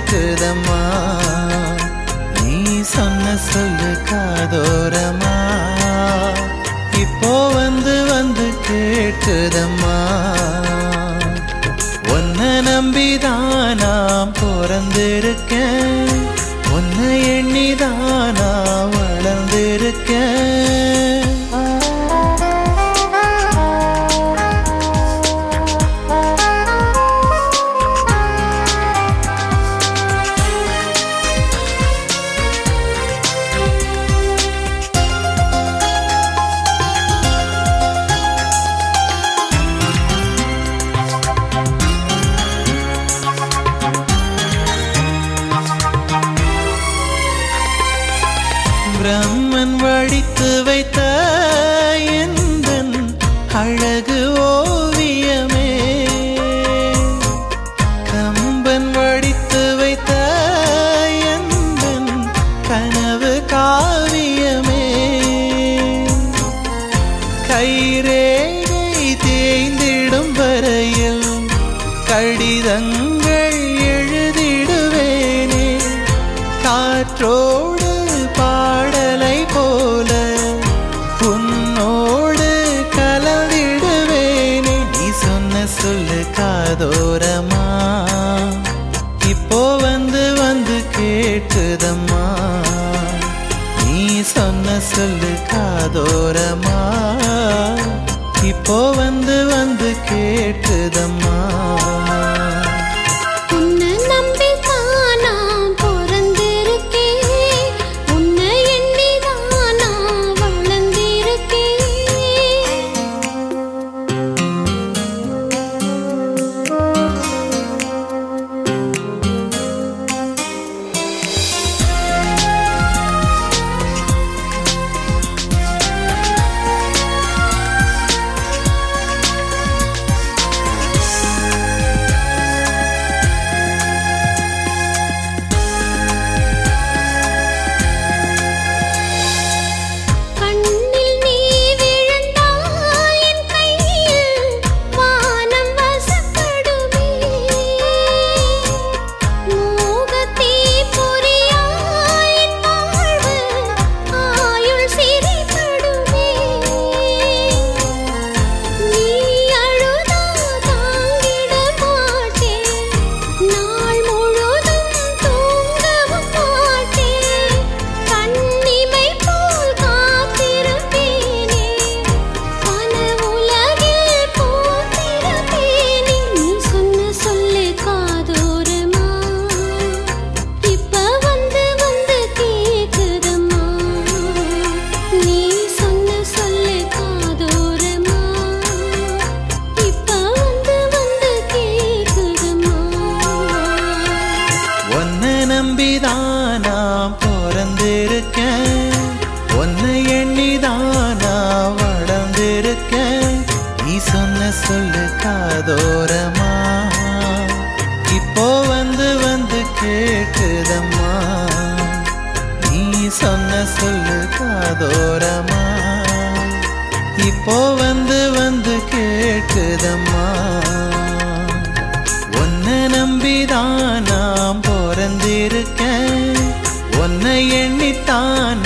கேக்குதம்மா நீ சொன்ன சொல்லு காதோரமா இப்போ வந்து வந்து கேக்குதம்மா உன்னை நம்பிதான் நான் பிறந்திருக்கேன் உன்னை எண்ணிதான் நான் வளர்ந்திருக்கேன் பிரம்மன் வடித்து வைத்த எந்தன் அழகு ஓவியமே கம்பன் வடித்து வைத்த எந்தன் கனவு காவியமே கைரேகை தேய்ந்திடும் வரையில் கடிதங்கள் எழுதிடுவேனே காற்றோடு பாடலை போல உன்னோடு கலந்திடுவேனே நீ சொன்ன சொல்லு காதோரமா இப்போ வந்து வந்து கேட்டுதம்மா நீ சொன்ன சொல்லு காதோரமா இப்போ வந்து வந்து கேட்டுதம்மா உன்னை நம்பித்தான் நான் பிறந்திருக்கேன். உன்னை எண்ணிதான் நான் வளர்ந்திருக்கேன். கண்ணில் நீ விழுந்தாய் என் கையில் வானம் வசப்படுமே மோகத்தீ பொறியாய் என் வாழ்வு ஆயுள் சிறைப்படுமே நீ அழுதா தாங்கிட மாட்டேன் நாள் முழுதும் தூங்கவும் மாட்டேன் கண்ணிமை போல் காத்திருப்பேனே கனவுலகில் போத்திருப்பேனே நீ சொன்ன சொல்லு காதோரமா இப்ப வந்து வந்து கேக்குதம்மா நீ சொன்ன சொல்லு காதோரமா இப்ப வந்து வந்து கேக்குதம்மா உன்னை நம்பிதான் நான் பிறந்திருக்கேன் உன்னை எண்ணிதான் நான் வளர்ந்திருக்கேன் நீ சொன்ன சொல்லு காதோரமா இப்போ வந்து வந்து கேட்டுதம்மா நீ சொன்ன சொல்லு காதோரமா இப்போ வந்து வந்து கேக்குதம்மா உன்னை நம்பிதான் நான் பிறந்திருக்கேன் உன்னை எண்ணித்தான்